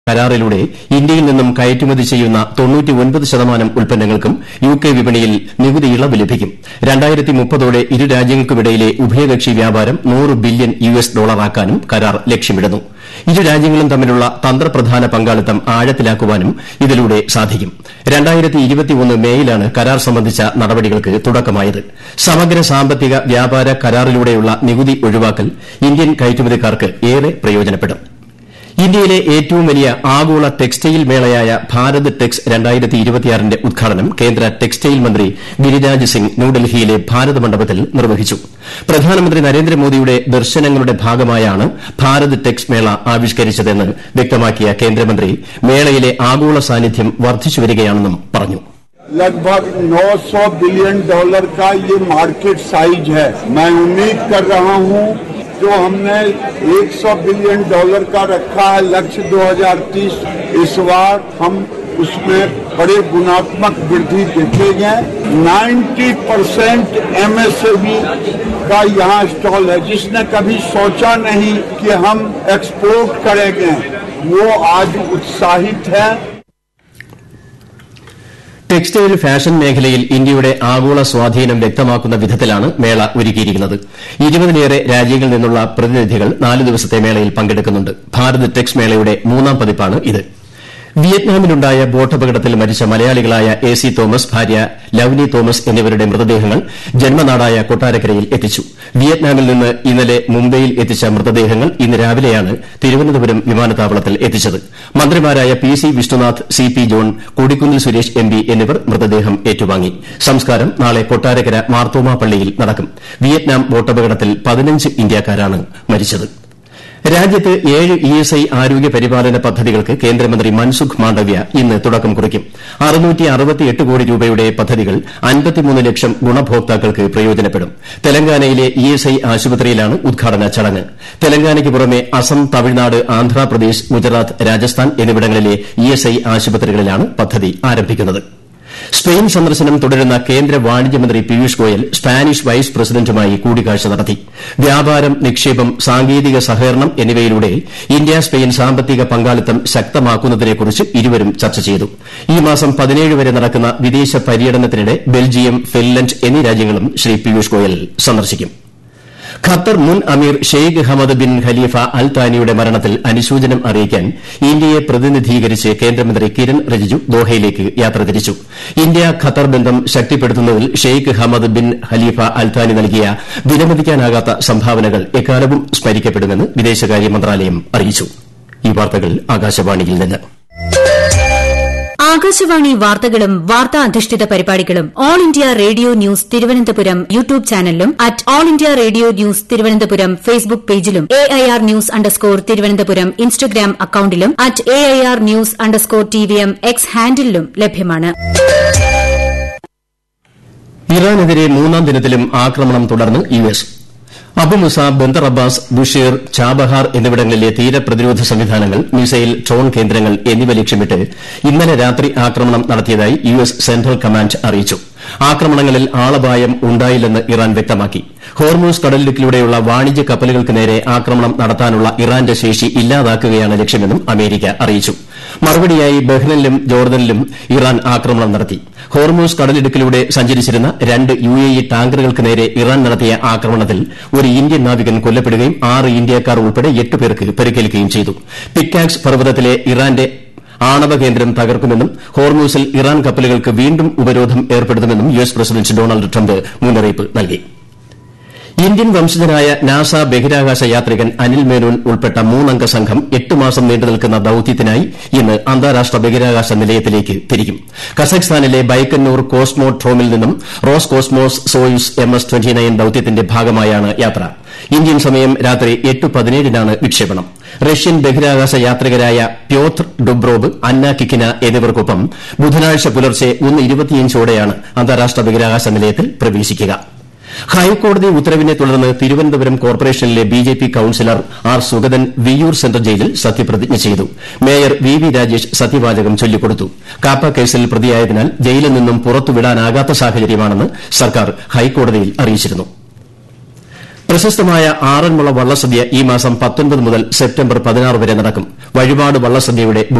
കരാറിലൂടെ ഇന്ത്യയിൽ നിന്നും കയറ്റുമതി ചെയ്യുന്ന ശതമാനം ഉൽപ്പന്നങ്ങൾക്കും യുകെ വിപണിയിൽ നികുതി ഇളവ് ലഭിക്കും ോടെ ഇരു രാജ്യങ്ങൾക്കുമിടയിലെ ഉഭയകക്ഷി വ്യാപാരം നൂറ് ബില്യൺ യുഎസ് ഡോളറാക്കാനും കരാർ ലക്ഷ്യമിടുന്നു ഇരു രാജ്യങ്ങളും തമ്മിലുള്ള തന്ത്രപ്രധാന പങ്കാളിത്തം ആഴത്തിലാക്കുവാനും ഇതിലൂടെ സാധിക്കും മേയിലാണ് കരാർ സംബന്ധിച്ച നടപടികൾക്ക് തുടക്കമായത് സമഗ്ര സാമ്പത്തിക വ്യാപാര കരാറിലൂടെയുള്ള നികുതി ഒഴിവാക്കൽ ഇന്ത്യൻ കയറ്റുമതിക്കാർക്ക് ഏറെ പ്രയോജനപ്പെടും ഇന്ത്യയിലെ ഏറ്റവും വലിയ ആഗോള ടെക്സ്റ്റൈൽ മേളയായ ഭാരത് ടെക്സ് ന്റെ ഉദ്ഘാടനം കേന്ദ്ര ടെക്സ്റ്റൈൽ മന്ത്രി ഗിരിരാജ് സിംഗ് ന്യൂഡൽഹിയിലെ ഭാരത് മണ്ഡപത്തിൽ നിർവഹിച്ചു പ്രധാനമന്ത്രി നരേന്ദ്രമോദിയുടെ ദർശനങ്ങളുടെ ഭാഗമായാണ് ഭാരത് ടെക്സ് മേള ആവിഷ്കരിച്ചതെന്ന് വ്യക്തമാക്കിയ കേന്ദ്രമന്ത്രി മേളയിലെ ആഗോള സാന്നിധ്യം വർദ്ധിച്ചുവരികയാണെന്നും പറഞ്ഞു लगभग 900 बिलियन डॉलर का ये मार्केट साइज है मैं उम्मीद कर रहा हूं जो हमने 100 बिलियन डॉलर का रखा है लक्ष्य 2030 इस बार हम उसमें बड़े गुणात्मक वृद्धि देखेंगे 90 परसेंट एमएसएमई का यहाँ स्टॉल है जिसने कभी सोचा नहीं कि हम एक्सपोर्ट करेंगे वो आज उत्साहित है ടെക്സ്റ്റൈൽ ഫാഷൻ മേഖലയിൽ ഇന്ത്യയുടെ ആഗോള സ്വാധീനം വ്യക്തമാക്കുന്ന വിധത്തിലാണ് മേള ഒരുക്കിയിരിക്കുന്നത് ഇരുപതിലേറെ രാജ്യങ്ങളിൽ നിന്നുള്ള പ്രതിനിധികൾ നാല് ദിവസത്തെ മേളയിൽ പങ്കെടുക്കുന്നുണ്ട് ഭാരത് ടെക്സ് മേളയുടെ മൂന്നാം പതിപ്പാണ് ഇത് വിയറ്റ്നാമിലുണ്ടായ ബോട്ടപകടത്തിൽ മരിച്ച മലയാളികളായ എ സി തോമസ് ഭാര്യ ലവ്ലി തോമസ് എന്നിവരുടെ മൃതദേഹങ്ങൾ ജന്മനാടായ കൊട്ടാരക്കരയിൽ എത്തിച്ചു വിയറ്റ്നാമിൽ നിന്ന് ഇന്നലെ മുംബൈയിൽ എത്തിച്ച മൃതദേഹങ്ങൾ ഇന്ന് രാവിലെയാണ് തിരുവനന്തപുരം വിമാനത്താവളത്തിൽ എത്തിച്ചത് മന്ത്രിമാരായ P C Vishnunath C P John Kodikunnil Suresh M P എന്നിവർ മൃതദേഹം ഏറ്റുവാങ്ങി സംസ്കാരം നാളെ കൊട്ടാരക്കര മാർത്തോമ പള്ളിയിൽ നടക്കും വിയറ്റ്നാം ബോട്ടപകടത്തിൽ പതിനഞ്ച് ഇന്ത്യക്കാരാണ് മരിച്ചത് രാജ്യത്ത് ഏഴ് ഇ എസ് ഐ ആരോഗ്യ പരിപാലന പദ്ധതികൾക്ക് കേന്ദ്രമന്ത്രി മൻസുഖ് മാണ്ഡവ്യ ഇന്ന് തുടക്കം കുറിക്കും കോടി രൂപയുടെ പദ്ധതികൾ ലക്ഷം ഗുണഭോക്താക്കൾക്ക് പ്രയോജനപ്പെടും തെലങ്കാനയിലെ ഇ എസ് ഐ ആശുപത്രിയിലാണ് ഉദ്ഘാടന ചടങ്ങ് തെലങ്കാനയ്ക്ക് പുറമെ അസം തമിഴ്നാട് ആന്ധ്രാപ്രദേശ് ഗുജറാത്ത് രാജസ്ഥാൻ എന്നിവിടങ്ങളിലെ ഇ എസ് ഐ ആശുപത്രികളിലാണ് പദ്ധതി ആരംഭിക്കുന്നത് സ്പെയിൻ സന്ദർശനം തുടരുന്ന കേന്ദ്ര വാണിജ്യമന്ത്രി പീയൂഷ് ഗോയൽ സ്പാനിഷ് വൈസ് പ്രസിഡന്റുമായി കൂടിക്കാഴ്ച നടത്തി വ്യാപാരം നിക്ഷേപം സാങ്കേതിക സഹകരണം എന്നിവയിലൂടെ ഇന്ത്യ സ്പെയിൻ സാമ്പത്തിക പങ്കാളിത്തം ശക്തമാക്കുന്നതിനെക്കുറിച്ച് ഇരുവരും ചർച്ച ചെയ്തു ഈ മാസം പതിനേഴ് വരെ നടക്കുന്ന വിദേശ പര്യടനത്തിനിടെ ബെൽജിയം ഫിൻലന്റ് എന്നീ രാജ്യങ്ങളും ശ്രീ പീയൂഷ് ഗോയൽ സന്ദർശിക്കും ഖത്തർ മുൻ അമീർ Sheikh Hamad bin Khalifa Al താനിയുടെ മരണത്തിൽ അനുശോചനം അറിയിക്കാൻ ഇന്ത്യയെ പ്രതിനിധീകരിച്ച് കേന്ദ്രമന്ത്രി കിരൺ റിജിജു ദോഹയിലേക്ക് യാത്ര തിരിച്ചു ഇന്ത്യ ഖത്തർ ബന്ധം ശക്തിപ്പെടുത്തുന്നതിൽ Sheikh Hamad bin Khalifa Al Thani നൽകിയ വിലമതിക്കാനാകാത്ത സംഭാവനകൾ എക്കാലവും സ്മരിക്കപ്പെടുമെന്ന് വിദേശകാര്യ മന്ത്രാലയം അറിയിച്ചു ഈ വാർത്തകൾ ആകാശവാണിയിൽ നിന്ന് ആകാശവാണി വാർത്തകളും വാർത്താ അധിഷ്ഠിത പരിപാടികളും All India Radio news Thiruvananthapuram YouTube ചാനലിലും at All India Radio news Thiruvananthapuram Facebook പേജിലും A I R news underscore Thiruvananthapuram Instagram അക്കൌണ്ടിലും at A I R news underscore T V M X ഹാൻഡിലും ലഭ്യമാണ് ഇറാനെതിരെ മൂന്നാം ദിനത്തിലും ആക്രമണം തുടർന്ന് U S Abu Musa Bandar Abbas Bushehr Chabahar എന്നിവിടങ്ങളിലെ തീരപ്രതിരോധ സംവിധാനങ്ങൾ മിസൈൽ ഡ്രോൺ കേന്ദ്രങ്ങൾ എന്നിവ ലക്ഷ്യമിട്ട് ഇന്നലെ രാത്രി ആക്രമണം നടത്തിയതായി യു എസ് സെൻട്രൽ കമാൻഡ് അറിയിച്ചു ആക്രമണങ്ങളിൽ ആളപായം ഉണ്ടായില്ലെന്ന് ഇറാൻ വ്യക്തമാക്കി ഹോർമൂസ് കടലിടുക്കിലൂടെയുള്ള വാണിജ്യ കപ്പലുകൾക്ക് നേരെ ആക്രമണം നടത്താനുള്ള ഇറാന്റെ ശേഷി ഇല്ലാതാക്കുകയാണ് ലക്ഷ്യമെന്നും അമേരിക്ക അറിയിച്ചു മറുപടിയായി ബഹ്റിനിലും ജോർദനിലും ഇറാൻ ആക്രമണം നടത്തി ഹോർമൂസ് കടലിടുക്കിലൂടെ സഞ്ചരിച്ചിരുന്ന രണ്ട് യു എ ഇ ടാങ്കറുകൾക്ക് നേരെ ഇറാൻ നടത്തിയ ആക്രമണത്തിൽ ഒരു ഇന്ത്യൻ നാവികൻ കൊല്ലപ്പെടുകയും ആറ് ഇന്ത്യക്കാർ ഉൾപ്പെടെ എട്ട് പേർക്ക് പരിക്കേൽക്കുകയും ചെയ്തു പിക്കാക്സ് പർവ്വതത്തിലെ ഇറാന്റെ ആണവ കേന്ദ്രം തകർക്കുമെന്നും ഹോർമൂസിൽ ഇറാൻ കപ്പലുകൾക്ക് വീണ്ടും ഉപരോധം ഏർപ്പെടുത്തുമെന്നും U S president Donald Trump മുന്നറിയിപ്പ് നൽകി ഇന്ത്യൻ വംശജനായ നാസ ബഹിരാകാശ യാത്രികൻ അനിൽ മേനോൻ ഉൾപ്പെട്ട മൂന്നംഗ സംഘം എട്ട് മാസം നീണ്ടുനിൽക്കുന്ന ദൌത്യത്തിനായി ഇന്ന് അന്താരാഷ്ട്ര ബഹിരാകാശ നിലയത്തിലേക്ക് തിരിക്കും കസഖ്സ്ഥാനിലെ ബൈക്കന്നൂർ കോസ്മോട്രോമിൽ നിന്നും Roscosmos Soyuz M S ദൌത്യത്തിന്റെ ഭാഗമായാണ് യാത്ര ഇന്ത്യൻ സമയം രാത്രി എട്ട് പതിനേഴിനാണ് വിക്ഷേപണം റഷ്യൻ ബഹിരാകാശ യാത്രികരായ പ്യോത്ർ ഡുബ്രോവ് അന്ന കിക്കിന എന്നിവർക്കൊപ്പം ബുധനാഴ്ച പുലർച്ചെ ഒന്ന് ഇരുപത്തിയഞ്ചോടെയാണ് അന്താരാഷ്ട്ര ബഹിരാകാശ നിലയത്തിൽ പ്രവേശിക്കുക ഹൈക്കോടതി ഉത്തരവിനെ തുടർന്ന് തിരുവനന്തപുരം കോർപ്പറേഷനിലെ BJP councillor R Sugathan Viyyur central ജയിലിൽ സത്യപ്രതിജ്ഞ ചെയ്തു മേയർ വി വി രാജേഷ് സത്യവാചകം ചൊല്ലിക്കൊടുത്തു കാപ്പ കേസിൽ പ്രതിയായതിനാൽ ജയിലിൽ നിന്നും പുറത്തുവിടാനാകാത്ത സാഹചര്യമാണെന്ന് സർക്കാർ ഹൈക്കോടതിയിൽ അറിയിച്ചിരുന്നു പ്രശസ്തമായ ആറന്മുള വള്ളസദ്യ ഈ മാസം പത്തൊൻപത് മുതൽ സെപ്റ്റംബർ പതിനാറ് വരെ നടക്കും വഴിപാട് വള്ളസദ്യയുടെ